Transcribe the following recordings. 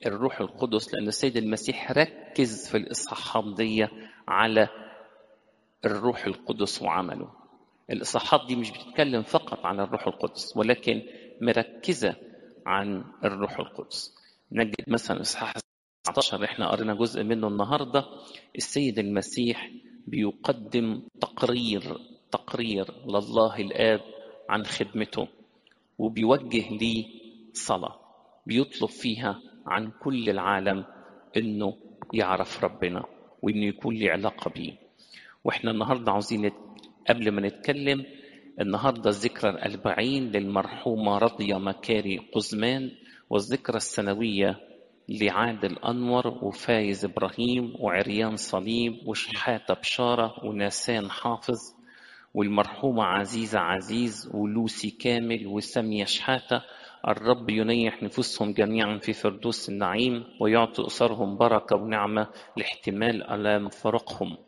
الروح القدس لأن السيد المسيح ركز في الإصحاحات دي على الروح القدس وعمله الإصحاحات دي مش بتتكلم فقط عن الروح القدس ولكن مركزة عن الروح القدس نجد مثلا إصحاح 19 احنا قرينا جزء منه النهارده السيد المسيح بيقدم تقرير تقرير لله الآب عن خدمته وبيوجه ليه صلاة بيطلب فيها عن كل العالم انه يعرف ربنا وانه يكون له علاقة بيه واحنا النهارده عاوزين قبل ما نتكلم النهارده الذكرى الأربعين للمرحومة رضية مكاري قزمان والذكرى السنوية لعادل أنور وفايز إبراهيم وعريان صليب وشحاتة بشارة وناسان حافظ والمرحومة عزيزة عزيز ولوسي كامل وسامية شحاتة الرب ينيح نفوسهم جميعا في فردوس النعيم ويعطي أسرهم بركة ونعمة لاحتمال ألام فرقهم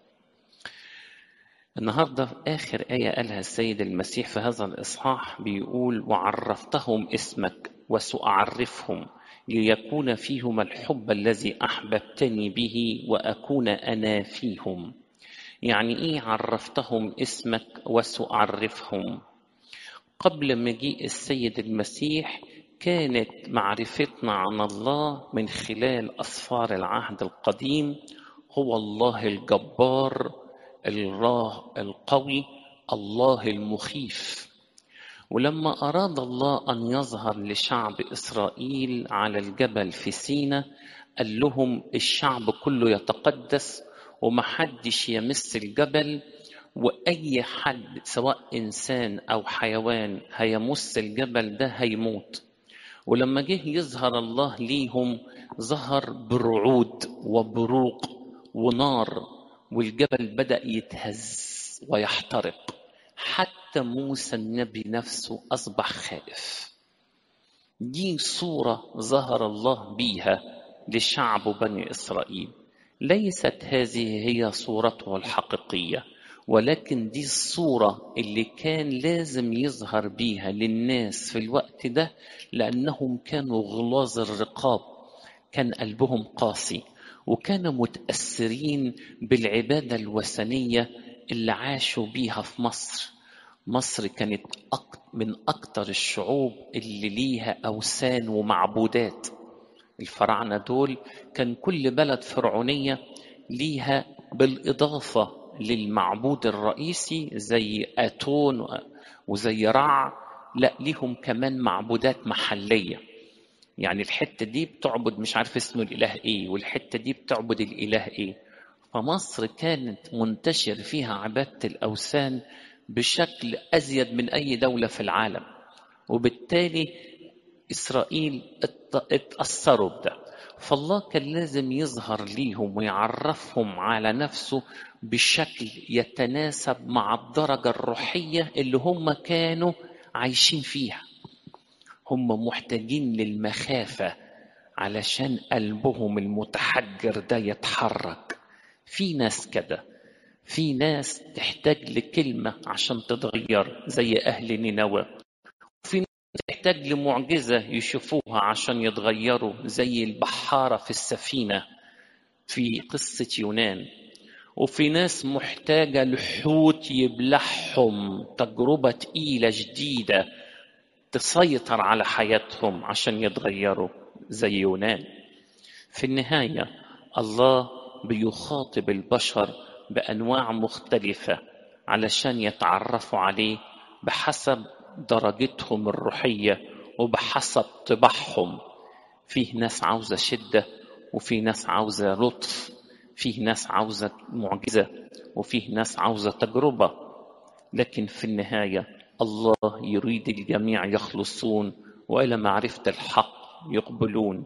النهارده في آخر آية قالها السيد المسيح في هذا الإصحاح بيقول وعرفتهم اسمك وسأعرفهم ليكون فيهم الحب الذي أحببتني به وأكون أنا فيهم يعني إيه عرفتهم اسمك وسأعرفهم قبل مجيء السيد المسيح كانت معرفتنا عن الله من خلال أسفار العهد القديم هو الله الجبار الله القوي الله المخيف ولما أراد الله أن يظهر لشعب إسرائيل على الجبل في سينا قال لهم الشعب كله يتقدس ومحدش يمس الجبل وأي حد سواء إنسان أو حيوان هيمس الجبل ده هيموت ولما جه يظهر الله ليهم ظهر برعود وبروق ونار والجبل بدأ يتهز ويحترق حتى موسى النبي نفسه أصبح خائف دي صورة ظهر الله بيها لشعب بني إسرائيل ليست هذه هي صورته الحقيقية ولكن دي الصورة اللي كان لازم يظهر بيها للناس في الوقت ده لأنهم كانوا غلاظ الرقاب كان قلبهم قاسي وكانوا متأثرين بالعبادة الوثنية اللي عاشوا بيها في مصر مصر كانت من أكتر الشعوب اللي ليها أوثان ومعبودات الفراعنة دول كان كل بلد فرعونية ليها بالإضافة للمعبود الرئيسي زي آتون وزي رع لا ليهم كمان معبودات محلية يعني الحتة دي بتعبد مش عارف اسمه الإله إيه والحتة دي بتعبد الإله إيه فمصر كانت منتشر فيها عبادة الأوثان بشكل أزيد من أي دولة في العالم وبالتالي إسرائيل اتأثروا بده فالله كان لازم يظهر ليهم ويعرفهم على نفسه بشكل يتناسب مع الدرجة الروحية اللي هم كانوا عايشين فيها هم محتاجين للمخافة علشان قلبهم المتحجر ده يتحرك في ناس كده في ناس تحتاج لكلمة عشان تتغير زي أهل نينوى في ناس تحتاج لمعجزة يشوفوها عشان يتغيروا زي البحارة في السفينة في قصة يونان وفي ناس محتاجة لحوت يبلعهم تجربة تقيلة جديدة تسيطر على حياتهم عشان يتغيروا زي يونان في النهاية الله بيخاطب البشر بأنواع مختلفة علشان يتعرفوا عليه بحسب درجتهم الروحية وبحسب طباعهم فيه ناس عاوزة شدة وفي ناس عاوزة لطف فيه ناس عاوزة معجزة وفيه ناس عاوزة تجربة لكن في النهاية الله يريد الجميع يخلصون وإلى معرفة الحق يقبلون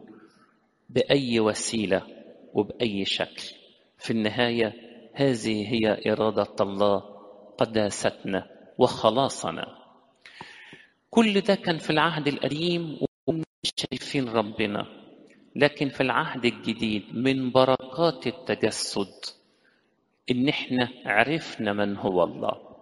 بأي وسيلة وبأي شكل في النهاية هذه هي إرادة الله قداستنا وخلاصنا كل ده كان في العهد القديم ومش شايفين ربنا لكن في العهد الجديد من بركات التجسد ان احنا عرفنا من هو الله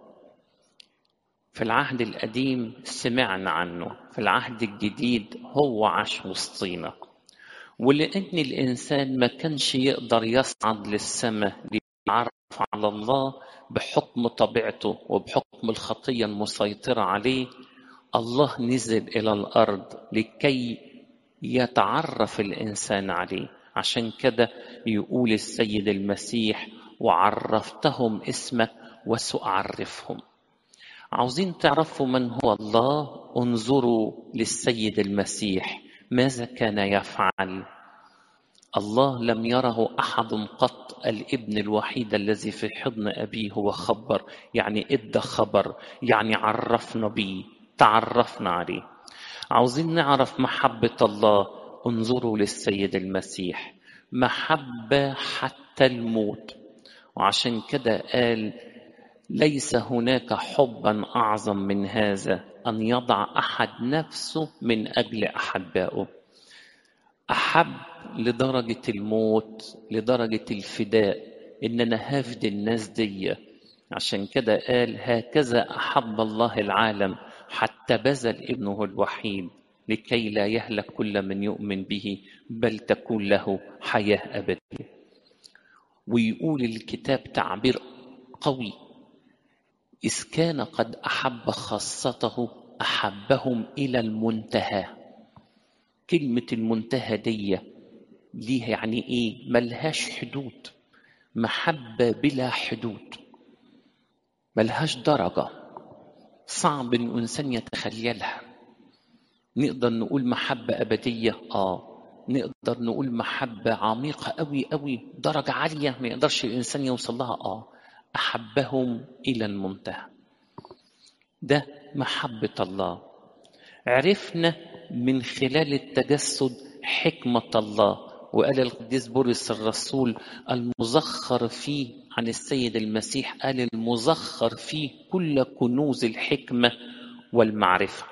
في العهد القديم سمعنا عنه في العهد الجديد هو عاش وسطينا ولأن الإنسان ما كانش يقدر يصعد للسماء ليتعرف على الله بحكم طبيعته وبحكم الخطية المسيطرة عليه الله نزل إلى الأرض لكي يتعرف الإنسان عليه عشان كده يقول السيد المسيح وعرفتهم اسمك وسأعرفهم عاوزين تعرفوا من هو الله انظروا للسيد المسيح ماذا كان يفعل الله لم يره احد قط الابن الوحيد الذي في حضن ابيه هو خبر يعني ادى خبر يعني عرفنا بيه تعرفنا عليه عاوزين نعرف محبه الله انظروا للسيد المسيح محبه حتى الموت وعشان كده قال ليس هناك حبا اعظم من هذا ان يضع احد نفسه من اجل احبائه احب لدرجه الموت لدرجه الفداء ان انا هفدي الناس دي عشان كده قال هكذا احب الله العالم حتى بذل ابنه الوحيد لكي لا يهلك كل من يؤمن به بل تكون له حياه ابديه ويقول الكتاب تعبير قوي إذ كان قد أحب خاصته أحبهم إلى المنتهى كلمة المنتهى دي ليها يعني إيه ملهاش حدود محبة بلا حدود ملهاش درجة صعب إن الإنسان يتخيلها نقدر نقول محبة أبدية آه نقدر نقول محبة عميقة أوي أوي درجة عالية ما يقدرش الإنسان يوصل لها آه أحبهم إلى المنتهى ده محبة الله عرفنا من خلال التجسد حكمة الله وقال القديس بولس الرسول المزخر فيه عن السيد المسيح قال المزخر فيه كل كنوز الحكمة والمعرفة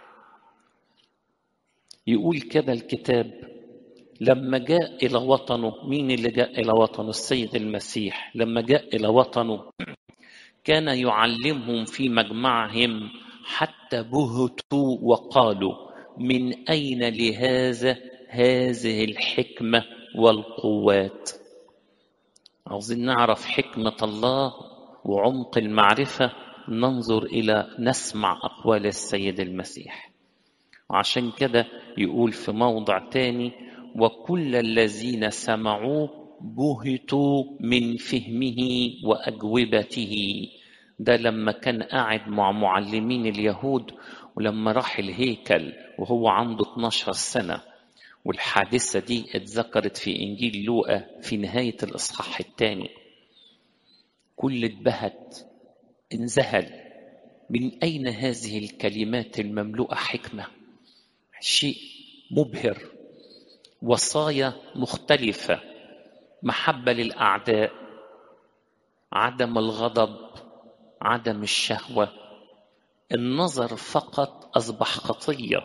يقول كده الكتاب لما جاء إلى وطنه مين اللي جاء إلى وطنه السيد المسيح لما جاء إلى وطنه كان يعلمهم في مجمعهم حتى بهتوا وقالوا من أين لهذا هذه الحكمة والقوات عاوزين نعرف حكمة الله وعمق المعرفة ننظر إلى نسمع أقوال السيد المسيح وعشان كده يقول في موضع تاني وكل الذين سمعوه بهتوا من فهمه واجوبته ده لما كان قاعد مع معلمين اليهود ولما راح الهيكل وهو عنده 12 سنه والحادثه دي اتذكرت في انجيل لوقا في نهايه الاصحاح الثاني كل اتبهت انذهل من اين هذه الكلمات المملوءه حكمه شيء مبهر وصايا مختلفة محبة للأعداء عدم الغضب عدم الشهوة النظر فقط أصبح خطية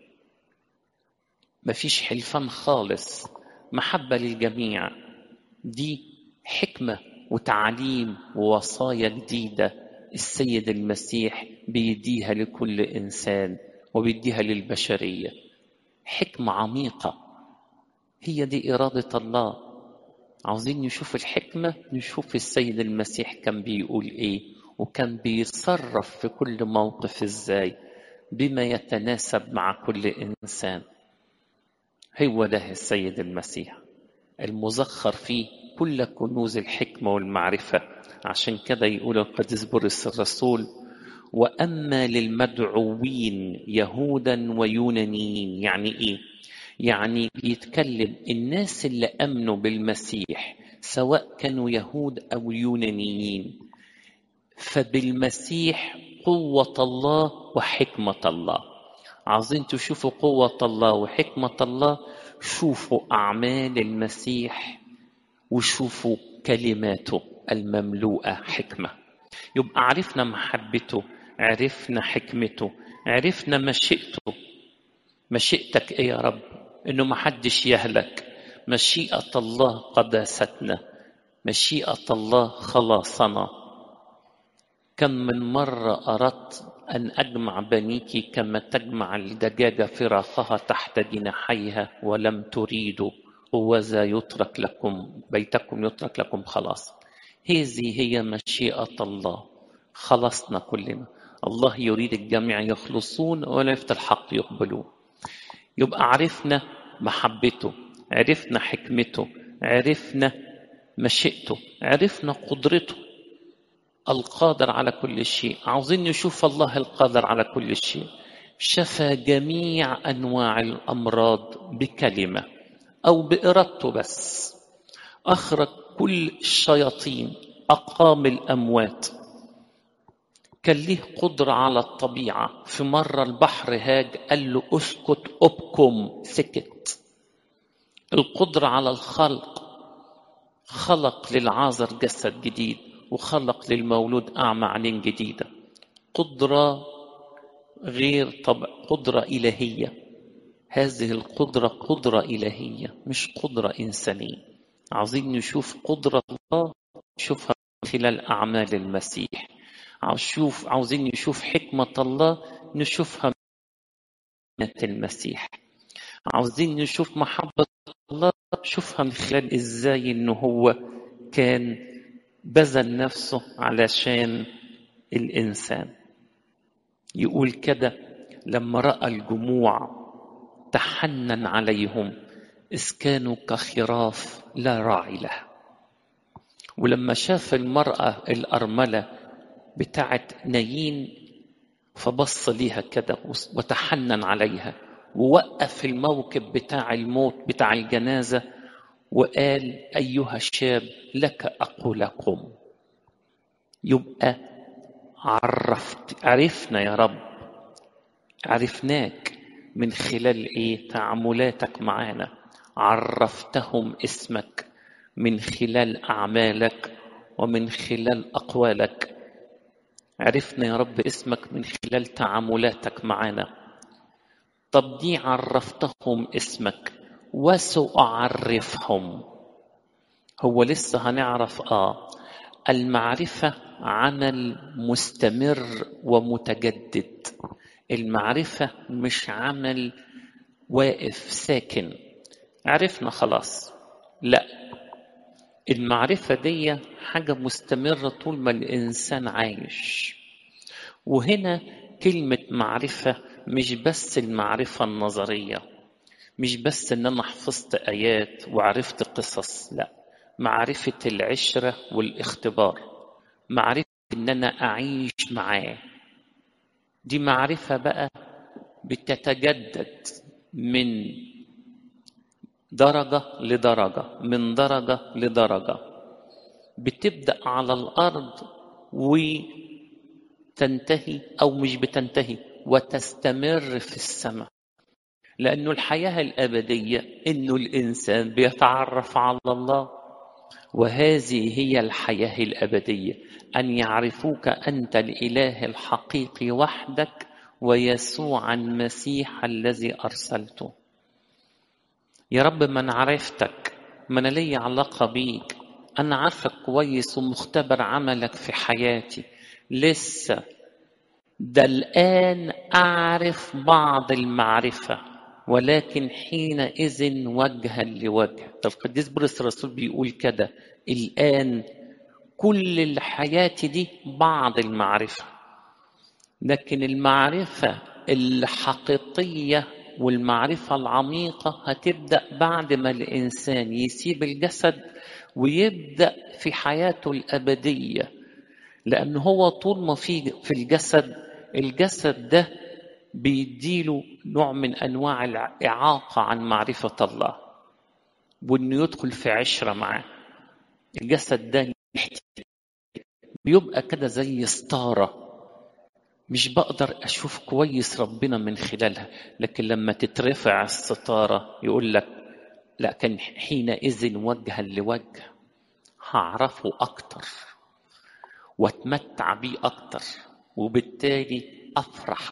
مفيش حلفان خالص محبة للجميع دي حكمة وتعليم ووصايا جديدة السيد المسيح بيديها لكل إنسان وبيديها للبشرية حكمة عميقة هي دي إرادة الله عاوزين نشوف الحكمة نشوف السيد المسيح كان بيقول إيه وكان بيتصرف في كل موقف إزاي بما يتناسب مع كل إنسان هو ده السيد المسيح المزخر فيه كل كنوز الحكمة والمعرفة عشان كده يقول القديس بولس الرسول وأما للمدعوين يهودا ويونانيين يعني إيه؟ يعني بيتكلم الناس اللي امنوا بالمسيح سواء كانوا يهود او يونانيين فبالمسيح قوه الله وحكمه الله عاوزين تشوفوا قوه الله وحكمه الله شوفوا اعمال المسيح وشوفوا كلماته المملوءه حكمه يبقى عرفنا محبته عرفنا حكمته عرفنا مشيئته مشيئتك ايه يا رب انه ما حدش يهلك مشيئة الله قداستنا مشيئة الله خلاصنا كم من مرة أردت أن أجمع بنيك كما تجمع الدجاجة فراخها تحت جناحيها ولم تريدوا هوذا يترك لكم بيتكم يترك لكم خلاص هذه هي مشيئة الله خلصنا كلنا الله يريد الجميع يخلصون ولا في الحق يقبلون يبقى عرفنا محبته عرفنا حكمته عرفنا مشيئته عرفنا قدرته القادر على كل شيء عاوزين نشوف الله القادر على كل شيء شفى جميع انواع الامراض بكلمه او بارادته بس اخرج كل الشياطين اقام الاموات كان ليه قدرة على الطبيعة في مرة البحر هاج قال له اسكت ابكم سكت القدرة على الخلق خلق للعازر جسد جديد وخلق للمولود أعمى عينين جديدة قدرة غير طبع قدرة إلهية هذه القدرة قدرة إلهية مش قدرة إنسانية عاوزين نشوف قدرة الله نشوفها خلال أعمال المسيح عاوز عاوزين نشوف حكمة الله نشوفها من المسيح عاوزين نشوف محبة الله نشوفها من خلال ازاي انه هو كان بذل نفسه علشان الانسان يقول كده لما راى الجموع تحنن عليهم اذ كانوا كخراف لا راعي لها ولما شاف المراه الارمله بتاعت نايين فبص ليها كده وتحنن عليها ووقف الموكب بتاع الموت بتاع الجنازة وقال أيها الشاب لك أقول قم يبقى عرفت عرفنا يا رب عرفناك من خلال ايه تعاملاتك معانا عرفتهم اسمك من خلال اعمالك ومن خلال اقوالك عرفنا يا رب اسمك من خلال تعاملاتك معنا طب دي عرفتهم اسمك وسأعرفهم هو لسه هنعرف اه المعرفة عمل مستمر ومتجدد المعرفة مش عمل واقف ساكن عرفنا خلاص لا المعرفة دي حاجة مستمرة طول ما الإنسان عايش وهنا كلمة معرفة مش بس المعرفة النظرية مش بس إن أنا حفظت آيات وعرفت قصص لا معرفة العشرة والاختبار معرفة إن أنا أعيش معاه دي معرفة بقى بتتجدد من درجة لدرجة من درجة لدرجة بتبدأ على الأرض وتنتهي أو مش بتنتهي وتستمر في السماء لأنه الحياة الأبدية إنه الإنسان بيتعرف على الله وهذه هي الحياة الأبدية أن يعرفوك أنت الإله الحقيقي وحدك ويسوع المسيح الذي أرسلته يا رب من عرفتك من لي علاقة بيك أنا عارفك كويس ومختبر عملك في حياتي لسه ده الآن أعرف بعض المعرفة ولكن حينئذ وجها لوجه القديس بولس الرسول بيقول كده الآن كل الحياة دي بعض المعرفة لكن المعرفة الحقيقية والمعرفة العميقة هتبدأ بعد ما الإنسان يسيب الجسد ويبدأ في حياته الأبدية لأن هو طول ما في في الجسد الجسد ده بيديله نوع من أنواع الإعاقة عن معرفة الله وإنه يدخل في عشرة معاه الجسد ده بيبقى كده زي ستارة مش بقدر أشوف كويس ربنا من خلالها لكن لما تترفع الستارة يقول لك لا كان حينئذ وجها لوجه هعرفه أكتر واتمتع بيه أكتر وبالتالي أفرح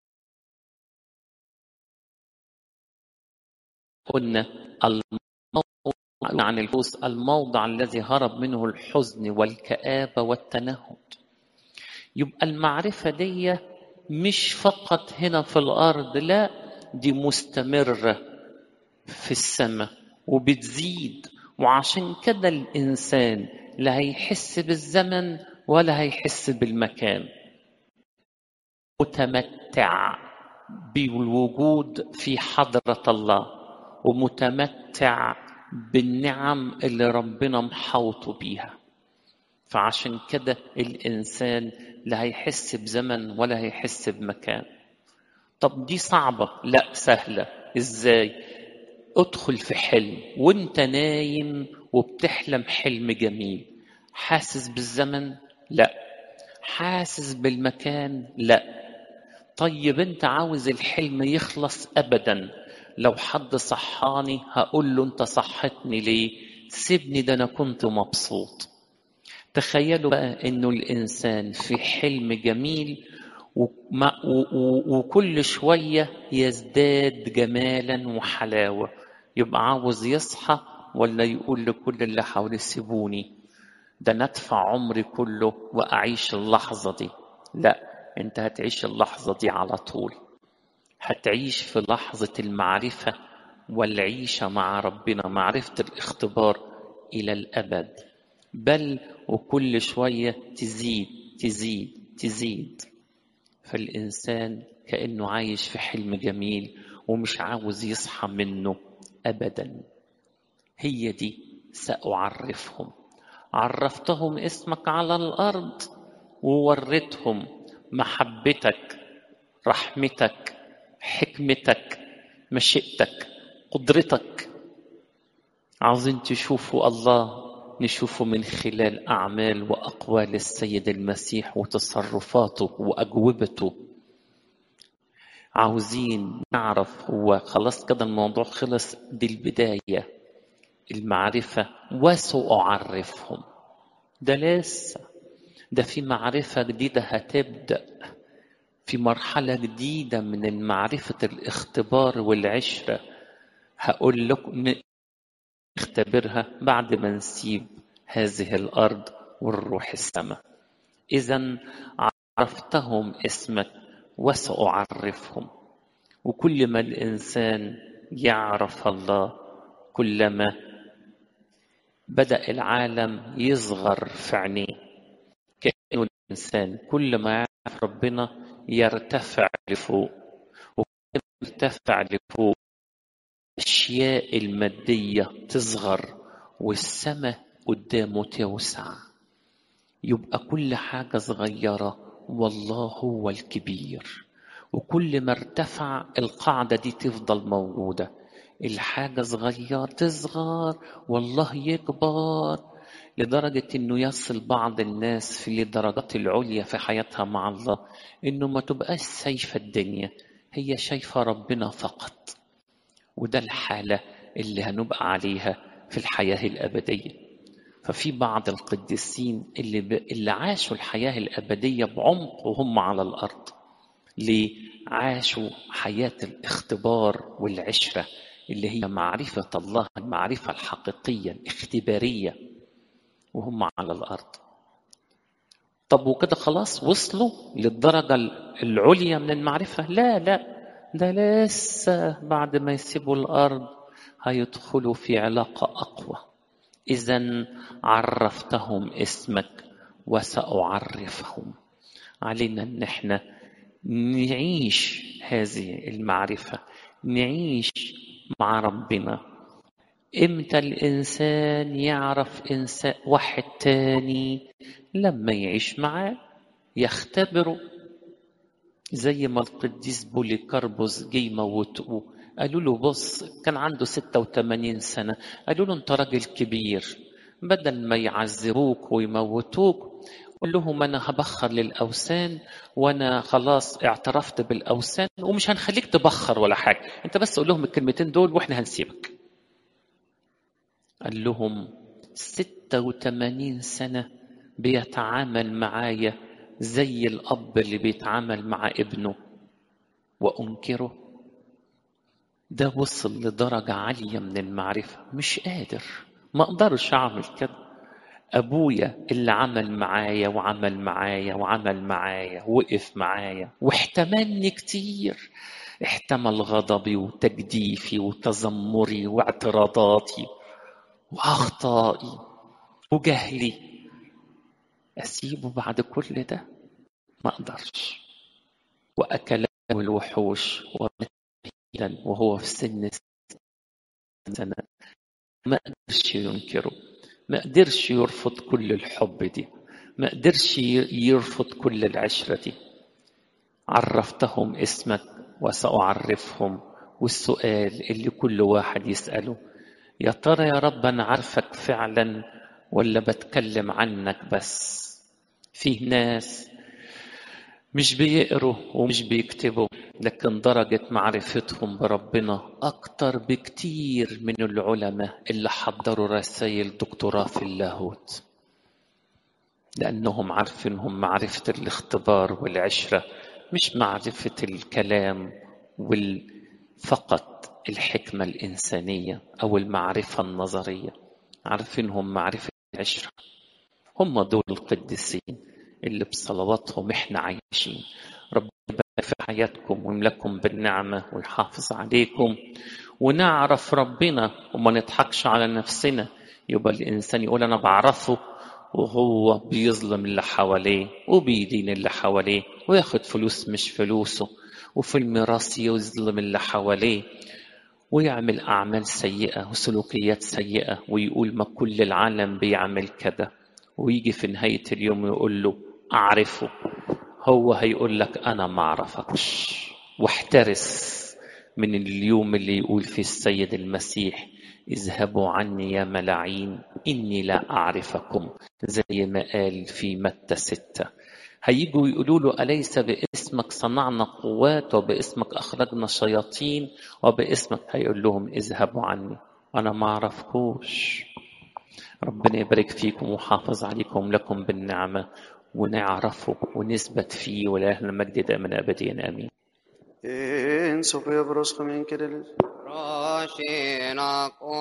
قلنا الموضع عن الفوز الموضع الذي هرب منه الحزن والكآبة والتنهد يبقى المعرفة دي مش فقط هنا في الأرض لا دي مستمرة في السماء وبتزيد وعشان كده الإنسان لا هيحس بالزمن ولا هيحس بالمكان متمتع بالوجود في حضرة الله ومتمتع بالنعم اللي ربنا محوطه بيها فعشان كده الإنسان لا هيحس بزمن ولا هيحس بمكان طب دي صعبة لا سهلة ازاي ادخل في حلم وانت نايم وبتحلم حلم جميل حاسس بالزمن لا حاسس بالمكان لا طيب انت عاوز الحلم يخلص ابدا لو حد صحاني هقول له انت صحتني ليه سيبني ده انا كنت مبسوط تخيلوا بقى انه الانسان في حلم جميل وكل شويه يزداد جمالا وحلاوه يبقى عاوز يصحى ولا يقول لكل اللي حواليه سيبوني ده ندفع عمري كله واعيش اللحظه دي لا انت هتعيش اللحظه دي على طول هتعيش في لحظه المعرفه والعيشه مع ربنا معرفه الاختبار الى الابد بل وكل شويه تزيد تزيد تزيد فالانسان كانه عايش في حلم جميل ومش عاوز يصحى منه ابدا هي دي ساعرفهم عرفتهم اسمك على الارض ووريتهم محبتك رحمتك حكمتك مشيئتك قدرتك عاوزين تشوفوا الله نشوفه من خلال أعمال وأقوال السيد المسيح وتصرفاته وأجوبته عاوزين نعرف هو خلاص كده الموضوع خلص دي البداية المعرفة وسأعرفهم ده لسه ده في معرفة جديدة هتبدأ في مرحلة جديدة من معرفة الاختبار والعشرة هقول لكم نختبرها بعد ما نسيب هذه الأرض والروح السماء إذا عرفتهم اسمك وسأعرفهم وكل ما الإنسان يعرف الله كلما بدأ العالم يصغر في عينيه كأنه الإنسان كل ما يعرف ربنا يرتفع لفوق وكل ما يرتفع لفوق الأشياء المادية تصغر والسماء قدامه توسع يبقى كل حاجة صغيرة والله هو الكبير وكل ما ارتفع القاعدة دي تفضل موجودة الحاجة صغيرة تصغر والله يكبر لدرجة انه يصل بعض الناس في الدرجات العليا في حياتها مع الله انه ما تبقاش شايفة الدنيا هي شايفة ربنا فقط وده الحالة اللي هنبقى عليها في الحياة الأبدية ففي بعض القديسين اللي, ب... اللي عاشوا الحياة الأبدية بعمق وهم على الأرض ليه عاشوا حياة الاختبار والعشرة اللي هي معرفة الله المعرفة الحقيقية الاختبارية وهم على الأرض طب وكده خلاص وصلوا للدرجة العليا من المعرفة لا لا ده لسه بعد ما يسيبوا الأرض هيدخلوا في علاقة أقوى إذا عرفتهم اسمك وسأعرفهم علينا أن احنا نعيش هذه المعرفة نعيش مع ربنا امتى الإنسان يعرف إنسان واحد تاني لما يعيش معاه يختبره زي ما القديس بوليكاربوس جه يموتوه قالوا له بص كان عنده 86 سنة قالوا له انت راجل كبير بدل ما يعذبوك ويموتوك قول لهم انا هبخر للاوثان وانا خلاص اعترفت بالاوثان ومش هنخليك تبخر ولا حاجه انت بس قول لهم الكلمتين دول واحنا هنسيبك قال لهم 86 سنه بيتعامل معايا زي الاب اللي بيتعامل مع ابنه وانكره ده وصل لدرجه عاليه من المعرفه مش قادر ما اقدرش اعمل كده ابويا اللي عمل معايا وعمل معايا وعمل معايا وقف معايا واحتملني كتير احتمل غضبي وتجديفي وتذمري واعتراضاتي واخطائي وجهلي اسيبه بعد كل ده ما اقدرش واكله الوحوش وهو في سن سنه ما قدرش ينكره ما قدرش يرفض كل الحب دي ما قدرش يرفض كل العشرة دي عرفتهم اسمك وسأعرفهم والسؤال اللي كل واحد يسأله يا ترى يا رب أنا عارفك فعلا ولا بتكلم عنك بس فيه ناس مش بيقروا ومش بيكتبوا لكن درجة معرفتهم بربنا أكتر بكتير من العلماء اللي حضروا رسائل دكتوراه في اللاهوت لأنهم عارفينهم معرفة الاختبار والعشرة مش معرفة الكلام فقط الحكمة الإنسانية أو المعرفة النظرية عارفينهم معرفة العشرة هم دول القديسين اللي بصلواتهم احنا عايشين ربنا يبارك في حياتكم ويملككم بالنعمة ويحافظ عليكم ونعرف ربنا وما نضحكش على نفسنا يبقى الإنسان يقول أنا بعرفه وهو بيظلم اللي حواليه وبيدين اللي حواليه وياخد فلوس مش فلوسه وفي الميراث يظلم اللي حواليه ويعمل أعمال سيئة وسلوكيات سيئة ويقول ما كل العالم بيعمل كده ويجي في نهاية اليوم يقول له أعرفه هو هيقول لك أنا ما أعرفكش واحترس من اليوم اللي يقول فيه السيد المسيح اذهبوا عني يا ملاعين إني لا أعرفكم زي ما قال في متى ستة هيجوا يقولوا له أليس باسمك صنعنا قوات وباسمك أخرجنا شياطين وباسمك هيقول لهم اذهبوا عني أنا ما أعرفكوش ربنا يبارك فيكم ويحافظ عليكم لكم بالنعمة ونعرفه ونثبت فيه ولا المجد دائما أبديا آمين En så får jag brösta min kedel. Roshina